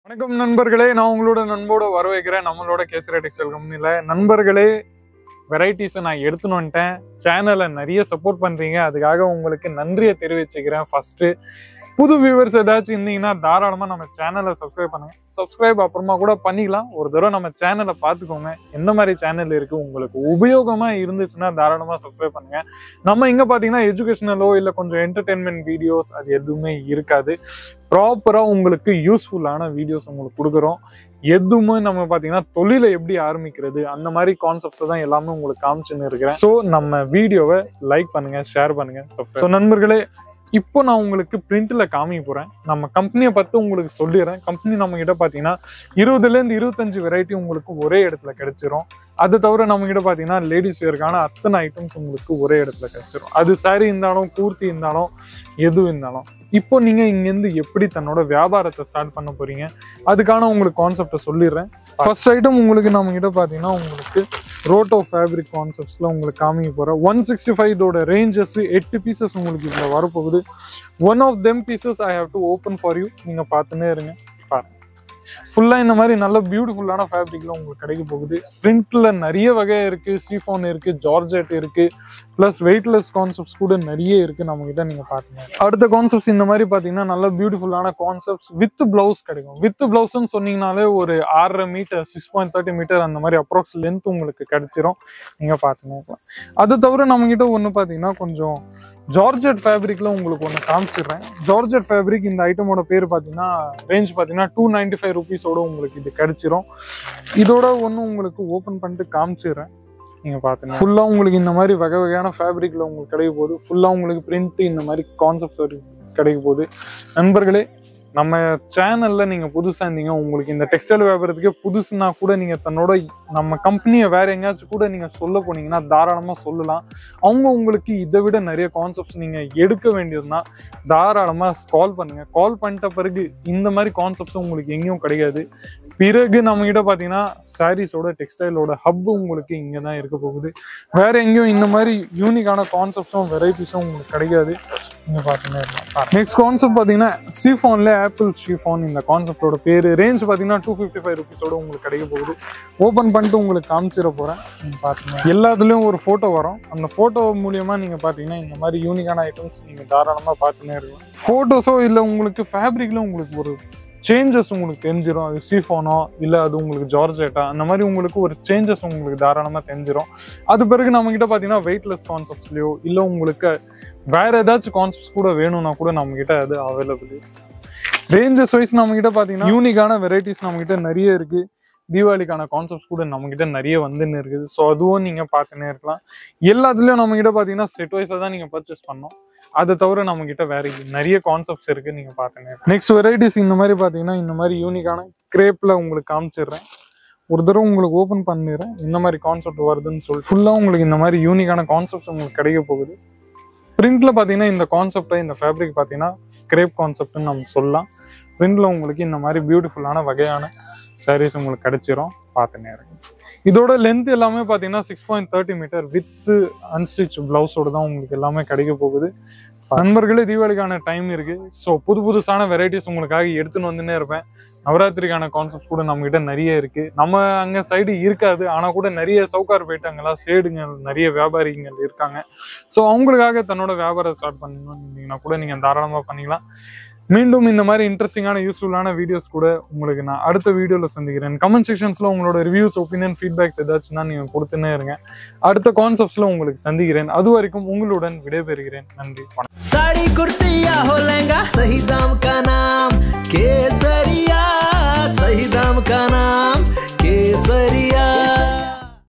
வணக்கம் நண்பர்களே நான் உங்களோட நண்போட வர வைக்கிறேன் நம்மளோட கேசரி டெக்ஸ்டைல் கம்பெனியில் நண்பர்களே வெரைட்டிஸை நான் எடுத்துன்னு வந்துட்டேன் சேனலை நிறைய சப்போர்ட் பண்ணுறீங்க அதுக்காக உங்களுக்கு நன்றியை தெரிவிச்சுக்கிறேன் ஃபஸ்ட்டு புது வியூவர்ஸ் ஏதாச்சும் இருந்தீங்கன்னா தாராளமாக நம்ம சேனலை சப்ஸ்கிரைப் பண்ணுங்க சப்ஸ்கிரைப் அப்புறமா கூட பண்ணிக்கலாம் ஒரு தடவை நம்ம சேனலை பார்த்துக்கோங்க எந்த மாதிரி சேனல் இருக்குது உங்களுக்கு உபயோகமாக இருந்துச்சுன்னா தாராளமாக சப்ஸ்கிரைப் பண்ணுங்க நம்ம இங்கே பார்த்தீங்கன்னா எஜுகேஷனலோ இல்லை கொஞ்சம் என்டர்டெயின்மெண்ட் வீடியோஸ் அது எதுவுமே இருக்காது ப்ராப்பராக உங்களுக்கு யூஸ்ஃபுல்லான வீடியோஸ் உங்களுக்கு கொடுக்குறோம் எதுவுமே நம்ம பார்த்தீங்கன்னா தொழிலை எப்படி ஆரம்பிக்கிறது அந்த மாதிரி கான்செப்ட்ஸ் தான் எல்லாமே உங்களுக்கு காமிச்சுன்னு இருக்கிறேன் ஸோ நம்ம வீடியோவை லைக் பண்ணுங்க ஷேர் பண்ணுங்க ஸோ நண்பர்களே இப்போ நான் உங்களுக்கு பிரிண்ட்ல காமிக்க போறேன் நம்ம கம்பெனியை பத்தி உங்களுக்கு சொல்லிடுறேன் கம்பெனி நம்ம கிட்ட பாத்தீங்கன்னா இருபதுல இருந்து இருபத்தஞ்சு வெரைட்டி உங்களுக்கு ஒரே இடத்துல கிடைச்சிரும் அது தவிர நம்ம கிட்ட பாத்தீங்கன்னா லேடிஸ் வேர்க்கான அத்தனை ஐட்டம்ஸ் உங்களுக்கு ஒரே இடத்துல கிடைச்சிரும் அது saree இருந்தாலும் கூர்த்தி இருந்தாலும் எது இருந்தாலும் இப்போ நீங்க இங்கேருந்து எப்படி தன்னோட வியாபாரத்தை ஸ்டார்ட் பண்ண போறீங்க அதுக்கான உங்களுக்கு கான்செப்டை சொல்லிடுறேன் ஃபர்ஸ்ட் ஐட்டம் உங்களுக்கு நம்ம கிட்ட பாத்தீங்கன்னா உங்களுக்கு ரோட்டோ ஃபேப்ரிக் கான்செப்ட்ஸ்ல உங்களுக்கு காமிக்க போறேன் ஒன் சிக்ஸ்டி ஃபைவ் இதோட ரேஞ்சஸ் எட்டு பீசஸ் உங்களுக்கு இதுல வரப்போகுது one of them pieces I have to open for you நீங்க பார்த்துன்னே இருங்க பாருங்க ஃபுல்லா இந்த மாதிரி நல்ல பியூட்டிஃபுல்லான ஃபேப்ரிக்ல உங்களுக்கு கிடைக்க போகுது பிரிண்ட்ல நிறைய வகை இருக்கு சீஃபோன் இருக்கு ஜார்ஜெட் இருக்கு ப்ளஸ் வெயிட்லெஸ் கான்செப்ட்ஸ் கூட நிறைய இருக்கு நம்ம கிட்ட நீங்க பாருங்க அடுத்த கான்செப்ட்ஸ் இந்த மாதிரி பாத்தீங்கன்னா நல்ல பியூட்டிஃபுல்லான கான்செப்ட்ஸ் வித் பிளவுஸ் கிடைக்கும் வித் பிளவுஸ்னு சொன்னீங்கனாலே ஒரு ஆறரை metre six point thirty metre அந்த மாதிரி அப்ராக்ஸ் லென்த் உங்களுக்கு கிடைச்சிரும் நீங்க பாத்துக்கலாம் அது தவிர நம்ம கிட்ட ஒன்று பார்த்தீங்கன்னா கொஞ்சம் ஜார்ஜெட் ஃபேப்ரிக்ல உங்களுக்கு ஒன்று காமிச்சிடுறேன் ஜார்ஜெட் ஃபேப்ரிக் இந்த ஐட்டமோட பேர் பார்த்தீங்கன்னா ரேஞ்ச் பார்த்தீங்கன்னா டூ நைன்டி ஃபைவ் ருபீஸோட உங்களுக்கு இது கிடைச்சிரும் இதோட ஒன்று உங்களுக்கு ஓப்பன் பண்ணிட்டு காமிச்சிடுறேன் நீங்கள் பார்த்துங்க ஃபுல்லாக உங்களுக்கு இந்த மாதிரி வகை வகையான ஃபேப்ரிக்ல உங்களுக்கு கிடைக்க போகுது ஃபுல்லாக உங்களுக்கு பிரிண்ட் இந்த மாதிரி கான்செப்ட் கிடைக்க போகுது நண்பர்களே நம்ம சேனல்ல நீங்க புதுசா இருந்தீங்க உங்களுக்கு இந்த டெக்ஸ்டைல் வியாபாரத்துக்கே புதுசுனா கூட நீங்க தன்னோட நம்ம கம்பெனியை வேற எங்கேயாச்சும் கூட நீங்க சொல்ல போனீங்கன்னா தாராளமா சொல்லலாம் அவங்க உங்களுக்கு இதை விட நிறைய கான்செப்ட்ஸ் நீங்க எடுக்க வேண்டியதுன்னா தாராளமா கால் பண்ணுங்க கால் பண்ணிட்ட பிறகு இந்த மாதிரி கான்செப்ட்ஸ் உங்களுக்கு எங்கேயும் கிடைக்காது பிறகு நம்ம கிட்ட பாத்தீங்கன்னா சாரீஸோட டெக்ஸ்டைலோட ஹப் உங்களுக்கு இங்க தான் இருக்க போகுது வேற எங்கேயும் இந்த மாதிரி யூனிக்கான கான்செப்ட்ஸும் வெரைட்டிஸும் உங்களுக்கு கிடைக்காது நீங்க பாத்தீங்கன்னா நெக்ஸ்ட் கான்செப்ட் பாத்தீங்கன்னா சீஃபான்ல ஆப்பிள் ஷீஃபான் இந்த கான்செப்டோட பேரு ரேஞ்ச் பாத்தீங்கன்னா டூ ஃபிஃப்டி ஃபைவ் ருபீஸோட உங்களுக்கு கிடைக்க போகுது ஓப்பன் பண்ணிட்டு உங்களுக்கு காமிச்சிட போறேன் நீங்க பாத்தீங்கன்னா எல்லாத்துலயும் ஒரு போட்டோ வரும் அந்த போட்டோ மூலியமா நீங்க பாத்தீங்கன்னா இந்த மாதிரி யூனிக்கான ஐட்டம்ஸ் நீங்க தாராளமா பார்த்துனே இருக்கலாம் போட்டோஸோ இல்ல உங்களுக்கு ஃபேப்ரிக்ல உங்களுக்கு ஒரு சேஞ்சஸ் உங்களுக்கு தெரிஞ்சிடும் அது சீஃபோனோ இல்லை அது உங்களுக்கு ஜார்ஜெட்டா அந்த மாதிரி உங்களுக்கு ஒரு சேஞ்சஸ் உங்களுக்கு தாராளமாக தெரிஞ்சிடும் அது பிறகு நம்ம கிட்ட பார்த்தீங்கன்னா வெயிட்லெஸ் கான்செப்ட்ஸ்லையோ இல்லை உங்களுக்கு வேற ஏதாச்சும் கான்செப்ட்ஸ் கூட வேணும்னா கூட நம்ம கிட்ட அது அவைலபிள் ரேஞ்சஸ் வைஸ் நம்ம கிட்ட பார்த்தீங்கன்னா யூனிக்கான வெரைட்டிஸ் நம்ம கிட்ட நிறைய இருக்கு தீபாவளிக்கான கான்செப்ட்ஸ் கூட நம்ம கிட்ட நிறைய வந்துன்னு இருக்குது ஸோ அதுவும் நீங்க பார்த்துன்னே இருக்கலாம் எல்லாத்துலயும் நம்ம கிட்ட பார்த்தீங்கன்னா செட் வைஸாக தான் நீங்க பர்ச்சேஸ் பண்ணோம் அதை தவிர நம்ம கிட்ட வேற நிறைய கான்செப்ட்ஸ் இருக்கு நீங்க பாத்துங்க நெக்ஸ்ட் வெரைட்டிஸ் இந்த மாதிரி பாத்தீங்கன்னா இந்த மாதிரி யூனிக்கான கிரேப்ல உங்களுக்கு காமிச்சிடுறேன் ஒரு தடவை உங்களுக்கு ஓப்பன் பண்ணிடுறேன் இந்த மாதிரி கான்செப்ட் வருதுன்னு சொல்லி ஃபுல்லா உங்களுக்கு இந்த மாதிரி யூனிக்கான கான்செப்ட்ஸ் உங்களுக்கு கிடைக்க போகுது பிரிண்ட்ல பாத்தீங்கன்னா இந்த கான்செப்டை இந்த ஃபேப்ரிக் பாத்தீங்கன்னா கிரேப் கான்செப்ட்னு நம்ம சொல்லலாம் பிரிண்ட்ல உங்களுக்கு இந்த மாதிரி பியூட்டிஃபுல்லான வகையான சாரீஸ் உங்களுக்கு கிடைச்சிரும் பார்த்துனே இருக்கு இதோட லென்த் எல்லாமே பார்த்தீங்கன்னா six point thirty metre with unstitch பிளவுஸோட தான் உங்களுக்கு எல்லாமே கிடைக்க போகுது நண்பர்களே தீபாவளிக்கான டைம் இருக்கு ஸோ புது புதுசான வெரைட்டிஸ் உங்களுக்காக எடுத்துன்னு வந்துன்னே இருப்பேன் நவராத்திரிக்கான கான்செப்ட் கூட நம்ம கிட்ட நிறைய இருக்கு நம்ம அங்க சைடு இருக்காது ஆனா கூட நிறைய சவுக்கார் போயிட்டாங்களா சேடுங்க நிறைய வியாபாரிகள் இருக்காங்க ஸோ அவங்களுக்காக தன்னோட வியாபாரம் ஸ்டார்ட் பண்ணணும்னு கூட நீங்க தாராளமா பண்ணிக்கலாம் மீண்டும் இந்த மாதிரி இன்ட்ரெஸ்டிங்கான யூஸ்ஃபுல்லான வீடியோஸ் கூட உங்களுக்கு நான் அடுத்த வீடியோவில் சந்திக்கிறேன் கமெண்ட் செக்ஷன்ஸில் உங்களோட ரிவ்யூஸ் ஒப்பீனியன் ஃபீட்பேக்ஸ் ஏதாச்சும்னா நீங்கள் கொடுத்துன்னே இருங்க அடுத்த கான்செப்ட்ஸில் உங்களுக்கு சந்திக்கிறேன் அது வரைக்கும் உங்களுடன் விடைபெறுகிறேன் நன்றி வணக்கம் साड़ी कुर्ती या हो लहंगा सही दाम का नाम केसरी